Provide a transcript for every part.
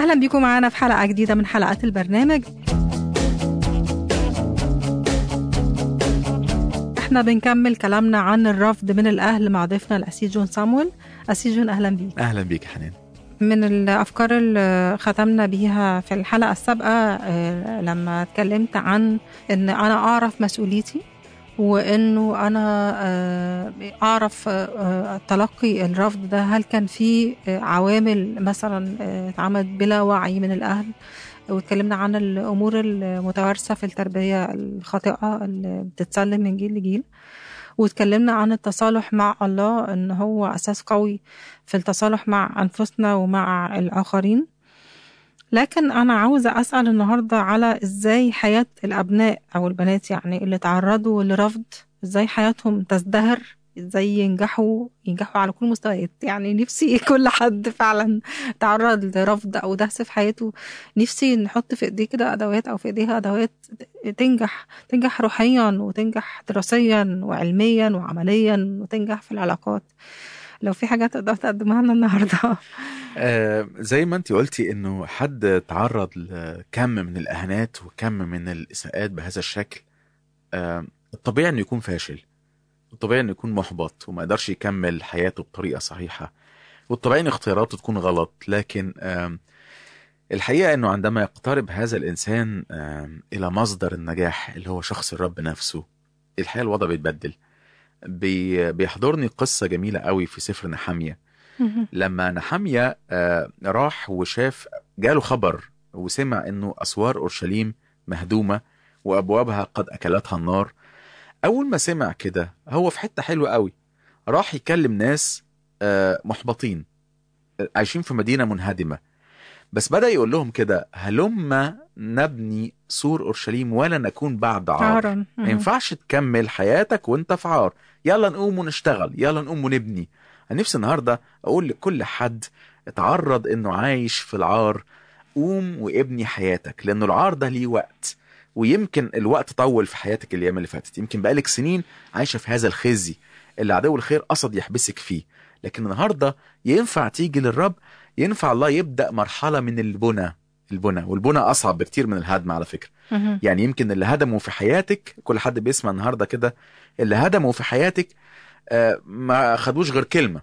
أهلا بكم معنا في حلقة جديدة من حلقات البرنامج احنا بنكمل كلامنا عن الرفض من الأهل مع ضيفنا الأسيس جون سامويل أسيس جون أهلا بيك اهلا بيك يا حنان من الأفكار اللي ختمنا بيها في الحلقة السابقة آه، لما اتكلمت عن إن أنا أعرف مسؤوليتي وإنه أنا آه، أعرف آه، تلقي الرفض ده هل كان في آه، عوامل مثلا آه، اتعملت بلا وعي من الأهل واتكلمنا عن الأمور المتوارثة في التربية الخاطئة اللي بتتسلم من جيل لجيل واتكلمنا عن التصالح مع الله ان هو اساس قوي في التصالح مع انفسنا ومع الاخرين لكن انا عاوزه اسال النهارده على ازاي حياه الابناء او البنات يعني اللي تعرضوا لرفض ازاي حياتهم تزدهر ازاي ينجحوا ينجحوا على كل المستويات يعني نفسي كل حد فعلا تعرض لرفض او دهس في حياته نفسي نحط في ايديه كده ادوات او في ايديها ادوات تنجح تنجح روحيا وتنجح دراسيا وعلميا وعمليا وتنجح في العلاقات لو في حاجات تقدر تقدمها لنا النهارده آه زي ما انت قلتي انه حد تعرض لكم من الاهانات وكم من الاساءات بهذا الشكل آه الطبيعي انه يكون فاشل الطبيعي انه يكون محبط وما يقدرش يكمل حياته بطريقه صحيحه والطبيعي ان اختياراته تكون غلط لكن آم، الحقيقه انه عندما يقترب هذا الانسان آم، الى مصدر النجاح اللي هو شخص الرب نفسه الحقيقه الوضع بيتبدل بي بيحضرني قصه جميله قوي في سفر نحاميه لما نحاميه آه، راح وشاف جاله خبر وسمع انه اسوار اورشليم مهدومه وابوابها قد اكلتها النار اول ما سمع كده هو في حته حلوه قوي راح يكلم ناس آه، محبطين عايشين في مدينه منهدمه بس بدا يقول لهم كده هلما نبني سور اورشليم ولا نكون بعد عار عارا ما ينفعش تكمل حياتك وانت في عار يلا نقوم ونشتغل يلا نقوم ونبني انا نفسي النهارده اقول لكل حد اتعرض انه عايش في العار قوم وابني حياتك لانه العار ده ليه وقت ويمكن الوقت طول في حياتك الايام اللي فاتت يمكن بقالك سنين عايشه في هذا الخزي اللي عدو الخير قصد يحبسك فيه لكن النهارده ينفع تيجي للرب ينفع الله يبدا مرحله من البنى البنى والبنى اصعب بكتير من الهدم على فكره مهم. يعني يمكن اللي هدموا في حياتك كل حد بيسمع النهارده كده اللي هدموا في حياتك آه، ما خدوش غير كلمه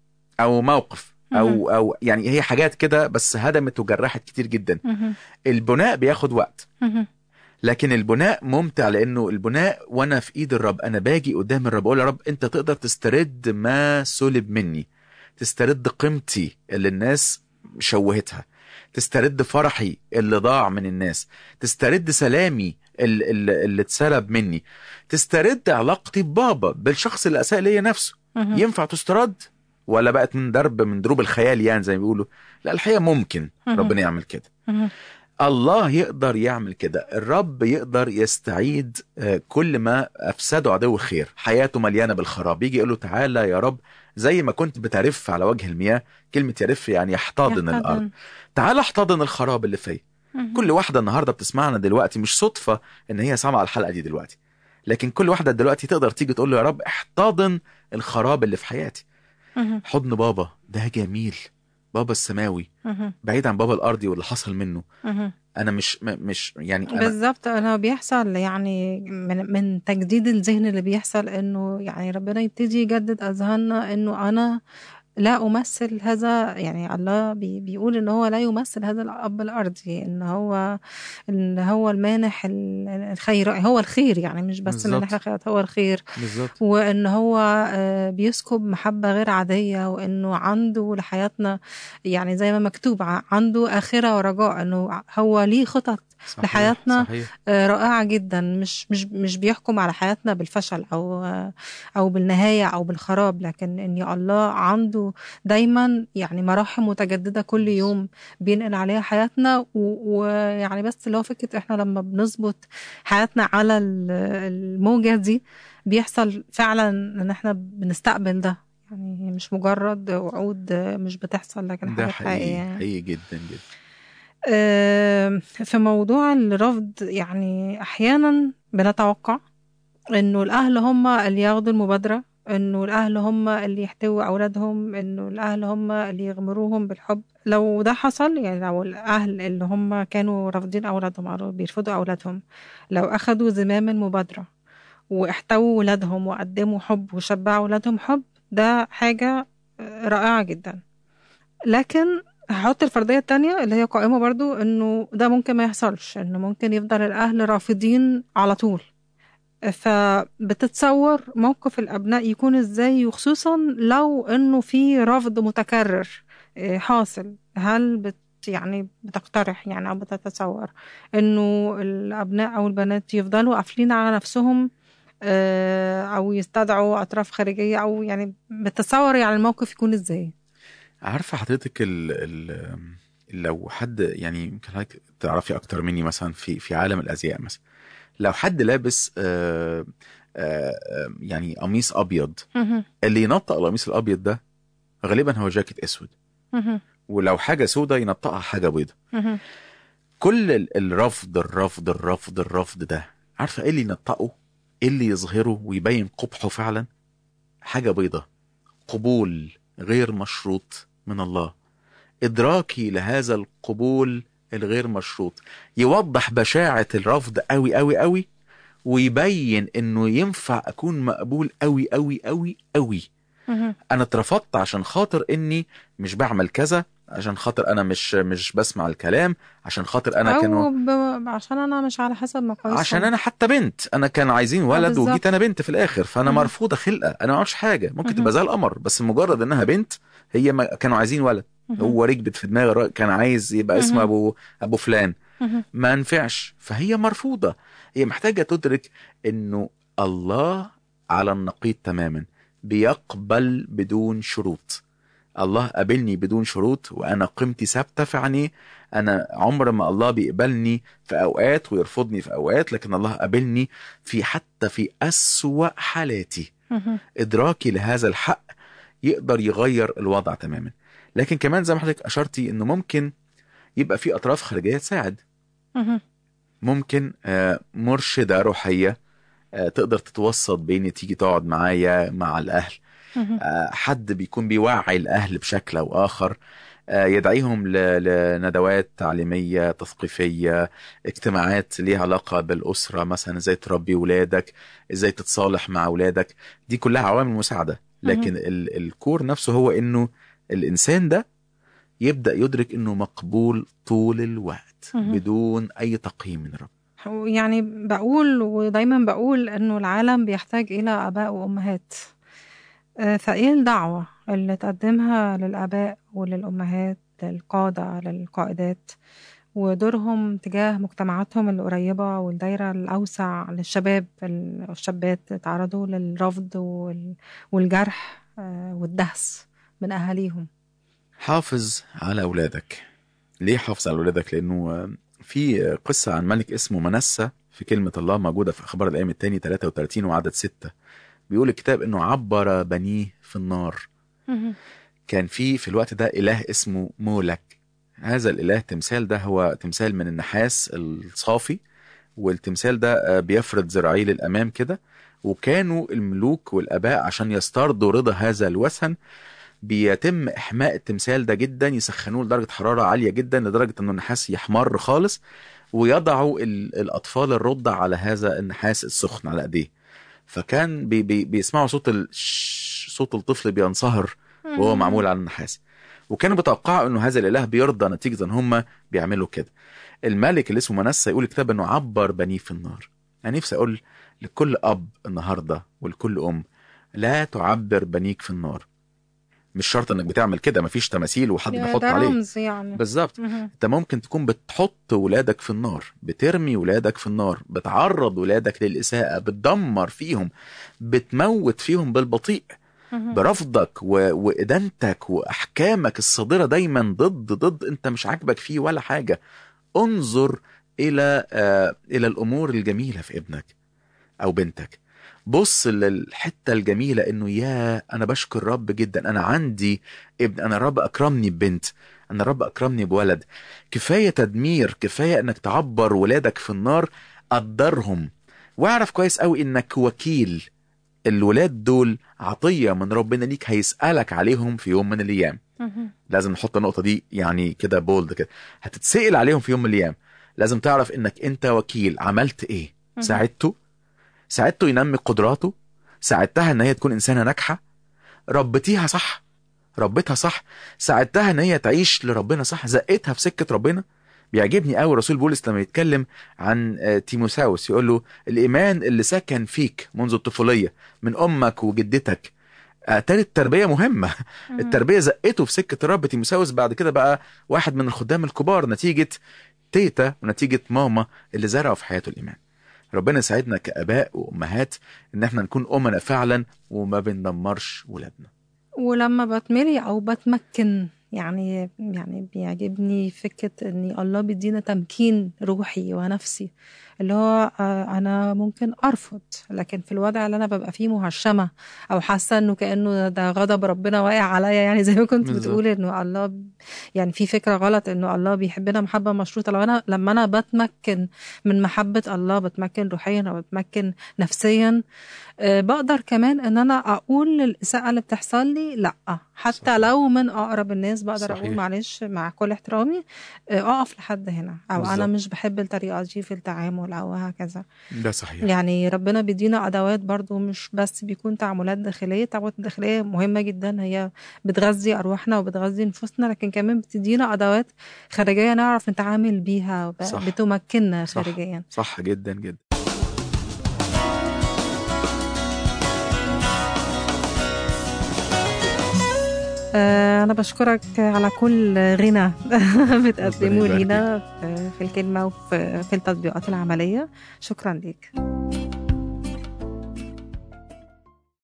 او موقف او او يعني هي حاجات كده بس هدمت وجرحت كتير جدا مهم. البناء بياخد وقت مهم. لكن البناء ممتع لانه البناء وانا في ايد الرب انا باجي قدام الرب اقول يا رب انت تقدر تسترد ما سلب مني تسترد قيمتي اللي الناس شوهتها تسترد فرحي اللي ضاع من الناس تسترد سلامي اللي, اللي, اللي اتسلب مني تسترد علاقتي ببابا بالشخص اللي اساء ليا نفسه مهم. ينفع تسترد ولا بقت من درب من دروب الخيال يعني زي ما بيقولوا لا الحقيقه ممكن مهم. ربنا يعمل كده مهم. الله يقدر يعمل كده الرب يقدر يستعيد آه، كل ما افسده عدو الخير حياته مليانه بالخراب يجي يقول له تعالى يا رب زي ما كنت بترف على وجه المياه كلمه يرف يعني يحتضن الارض يحتضن. تعالى احتضن الخراب اللي فيا مهم. كل واحده النهارده بتسمعنا دلوقتي مش صدفه ان هي سامعه الحلقه دي دلوقتي لكن كل واحده دلوقتي تقدر تيجي تقول له يا رب احتضن الخراب اللي في حياتي مهم. حضن بابا ده جميل بابا السماوي مهم. بعيد عن بابا الارضي واللي حصل منه مهم. انا مش م- مش يعني انا بالظبط انا بيحصل يعني من من تجديد الذهن اللي بيحصل انه يعني ربنا يبتدي يجدد اذهاننا انه انا لا امثل هذا يعني الله بي بيقول ان هو لا يمثل هذا الاب الارضي ان هو ان هو المانح ال- الخير هو الخير يعني مش بس بالظبط. المانح الخيرات هو الخير بالظبط وان هو آه، بيسكب محبه غير عاديه وانه عنده لحياتنا يعني زي ما مكتوب ع- عنده اخره ورجاء انه هو ليه خطط صحيح لحياتنا صحيح آه، رائعة جدا مش مش مش بيحكم على حياتنا بالفشل أو آه، أو بالنهاية أو بالخراب لكن إن الله عنده دايما يعني مراحم متجددة كل يوم بينقل عليها حياتنا و- ويعني بس اللي هو فكرة إحنا لما بنظبط حياتنا على ال- الموجة دي بيحصل فعلا إن إحنا بنستقبل ده يعني مش مجرد وعود آه، مش بتحصل لكن ده حاجات حقيقية حقيقي يعني. حقيقي جدا جدا آم، في موضوع الرفض يعني احيانا بنتوقع انه الاهل هم اللي ياخدوا المبادره انه الاهل هم اللي يحتووا اولادهم انه الاهل هم اللي يغمروهم بالحب لو ده حصل يعني لو الاهل اللي هم كانوا رافضين اولادهم او بيرفضوا اولادهم لو اخدوا زمام المبادره واحتووا ولادهم وقدموا حب وشبعوا ولادهم حب ده حاجه رائعه جدا لكن هحط الفرضيه التانية اللي هي قائمه برضو انه ده ممكن ما يحصلش انه ممكن يفضل الاهل رافضين على طول فبتتصور موقف الابناء يكون ازاي وخصوصا لو انه في رفض متكرر إيه، حاصل هل بت يعني بتقترح يعني او بتتصور انه الابناء او البنات يفضلوا قافلين على نفسهم آه، او يستدعوا اطراف خارجيه او يعني بتصور يعني الموقف يكون ازاي عارفه حضرتك ال ال لو حد يعني يمكن حضرتك تعرفي اكتر مني مثلا في في عالم الازياء مثلا لو حد لابس آه آه آه، يعني قميص ابيض مهم. اللي ينطق القميص الابيض ده غالبا هو جاكيت اسود مهم. ولو حاجه سودة ينطقها حاجه بيضة مهم. كل ال- الرفض الرفض الرفض الرفض ده عارفه ايه اللي ينطقه ايه اللي يظهره ويبين قبحه فعلا حاجه بيضة قبول غير مشروط من الله ادراكي لهذا القبول الغير مشروط يوضح بشاعه الرفض قوي قوي قوي ويبين انه ينفع اكون مقبول قوي قوي قوي قوي مهم. انا اترفضت عشان خاطر اني مش بعمل كذا عشان خاطر انا مش مش بسمع الكلام عشان خاطر انا او كانوا ب... عشان انا مش على حسب مقاييسهم عشان انا حتى بنت انا كانوا عايزين ولد بالظبط. وجيت انا بنت في الاخر فانا مم. مرفوضه خلقه انا ما عملتش حاجه ممكن مهم. تبقى زي القمر بس مجرد انها بنت هي ما كانوا عايزين ولد مهم. هو ركبت في دماغ الراجل كان عايز يبقى اسمه مهم. ابو ابو فلان مهم. ما نفعش فهي مرفوضة هي محتاجة تدرك انه الله على النقيض تماما بيقبل بدون شروط الله قابلني بدون شروط وانا قيمتي ثابته في عينيه انا عمر ما الله بيقبلني في اوقات ويرفضني في اوقات لكن الله قابلني في حتى في اسوا حالاتي مهم. ادراكي لهذا الحق يقدر يغير الوضع تماما لكن كمان زي ما حضرتك اشرتي انه ممكن يبقى في اطراف خارجيه تساعد مهم. ممكن آه، مرشدة روحية آه، تقدر تتوسط بيني تيجي تقعد معايا مع الأهل مهم. آه، حد بيكون بيوعي الأهل بشكل أو آخر آه، يدعيهم ل- لندوات تعليمية تثقيفية اجتماعات ليها علاقة بالأسرة مثلا ازاي تربي ولادك ازاي تتصالح مع ولادك دي كلها عوامل مساعدة لكن ال- الكور نفسه هو انه الإنسان ده يبدأ يدرك انه مقبول طول الوقت مهم. بدون أي تقييم من رب يعني بقول ودايما بقول انه العالم بيحتاج الى اباء وامهات آه، فايه الدعوه اللي تقدمها للاباء وللامهات للقاده للقائدات ودورهم تجاه مجتمعاتهم القريبه والدايره الاوسع للشباب الشابات تعرضوا للرفض وال- والجرح آه، والدهس من اهاليهم حافظ على أولادك ليه حافظ على أولادك لأنه آه، في قصة عن ملك اسمه منسى في كلمة الله موجودة في أخبار الأيام التاني 33 وعدد 6 بيقول الكتاب إنه عبر بنيه في النار كان في في الوقت ده إله اسمه مولك هذا الإله تمثال ده هو تمثال من النحاس الصافي والتمثال ده آه، بيفرد ذراعيه للأمام كده وكانوا الملوك والآباء عشان يسترضوا رضا هذا الوثن بيتم إحماء التمثال ده جدا يسخنوه لدرجة حرارة عالية جدا لدرجة إنه النحاس يحمر خالص ويضعوا ال- الأطفال الرضع على هذا النحاس السخن على إيديه فكان بي بي بيسمعوا صوت ال... صوت الطفل بينصهر وهو معمول على النحاس وكانوا بيتوقعوا انه هذا الاله بيرضى نتيجه ان هم بيعملوا كده الملك اللي اسمه منسى يقول الكتاب انه عبر بنيه في النار انا نفسي اقول لكل اب النهارده ولكل ام لا تعبر بنيك في النار مش شرط انك بتعمل كده مفيش تماثيل وحد يا بيحط ده عليه رمز يعني بالظبط مهم. انت ممكن تكون بتحط ولادك في النار بترمي ولادك في النار بتعرض ولادك للإساءة بتدمر فيهم بتموت فيهم بالبطيء مهم. برفضك و... وإدانتك وأحكامك الصادرة دايما ضد ضد أنت مش عاجبك فيه ولا حاجة انظر إلى آه إلى الأمور الجميلة في ابنك أو بنتك بص للحتة الجميلة إنه يا أنا بشكر رب جدا أنا عندي ابن أنا رب أكرمني ببنت أنا رب أكرمني بولد كفاية تدمير كفاية إنك تعبر ولادك في النار قدرهم واعرف كويس قوي إنك وكيل الولاد دول عطيه من ربنا ليك هيسالك عليهم في يوم من الايام مهم. لازم نحط النقطه دي يعني كده بولد كده هتتسال عليهم في يوم من الايام لازم تعرف انك انت وكيل عملت ايه مهم. ساعدته ساعدته ينمي قدراته ساعدتها ان هي تكون انسانه ناجحه ربيتيها صح ربيتها صح ساعدتها ان هي تعيش لربنا صح زقتها في سكه ربنا بيعجبني قوي رسول بولس لما يتكلم عن آه، تيموساوس يقول له الايمان اللي سكن فيك منذ الطفوليه من امك وجدتك آه، تالت تربيه مهمه مهم. التربيه زقته في سكه الرب تيموساوس بعد كده بقى واحد من الخدام الكبار نتيجه تيتا ونتيجه ماما اللي زرعوا في حياته الايمان ربنا يساعدنا كاباء وامهات ان احنا نكون امنا فعلا وما بندمرش ولادنا ولما بتملي او بتمكن يعني يعني بيعجبني فكرة ان الله بيدينا تمكين روحي ونفسي اللي هو آه، انا ممكن ارفض لكن في الوضع اللي انا ببقى فيه مهشمة او حاسة انه كأنه ده غضب ربنا واقع عليا يعني زي ما كنت بالظبط. بتقول انه الله ب- يعني في فكرة غلط انه الله بيحبنا محبة مشروطة لو انا لما انا بتمكن من محبة الله بتمكن روحيا او بتمكن نفسيا آه، بقدر كمان ان انا اقول للاساءه اللي بتحصل لي لا حتى صحيح. لو من اقرب الناس بقدر صحيح. اقول معلش مع كل احترامي آه، اقف لحد هنا او بالظبط. انا مش بحب الطريقه دي في التعامل او هكذا ده صحيح يعني ربنا بيدينا ادوات برضو مش بس بيكون تعاملات داخليه التعاملات الداخليه مهمه جدا هي بتغذي ارواحنا وبتغذي نفوسنا لكن كمان بتدينا ادوات خارجيه نعرف نتعامل بيها وب- صح. بتمكننا صح. خارجيا صح جدا جدا آه، أنا بشكرك على كل غنى بتقدمه يبارك لينا في في الكلمة وفي في التطبيقات العملية شكرا ليك